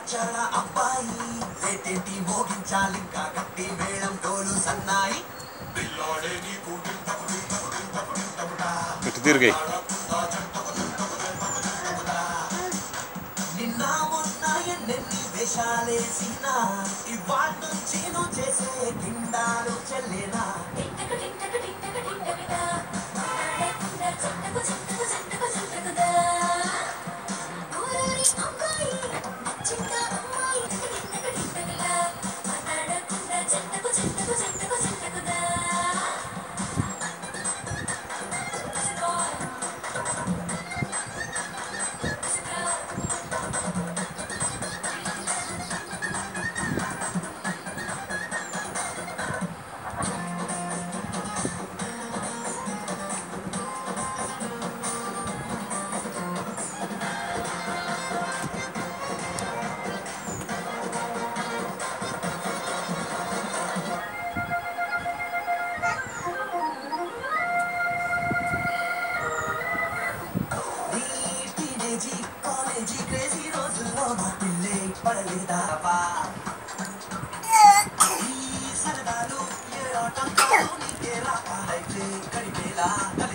వచ్చాడా అబ్బాయి లేటేంటి మోగించాలింకా గట్టి మేళం డోలు సన్నాయి పిల్లాడే నీకు టింటకు టింటకు టింటకు టింటకుటా. ఇటు తిరిగాయి నిన్న మొన్న ఎన్నెన్ని వేషాలేసినా ఇవాళ నుంచి నువ్వు చేసే కిండాలు చెల్లేనా టింటక టింటక టింటక టింటకటా ఆడకుండా జంటకు జంటకు జంటకు జంటకుదా ఊరూరి అమ్మాయి నచ్చింద అమ్మాయి టింటక టింటకటా ఆడకుండా జంటకు జంటకు జంటకు జంటకుదా నీ టీనేజీ కాలేజీ క్రేజీ రోజుల్లో నా పిల్లే పడలేదా బా? ఈ సరదాలు ఏ ఆటంకాలు నీకే రాక అయితే గడిపేలా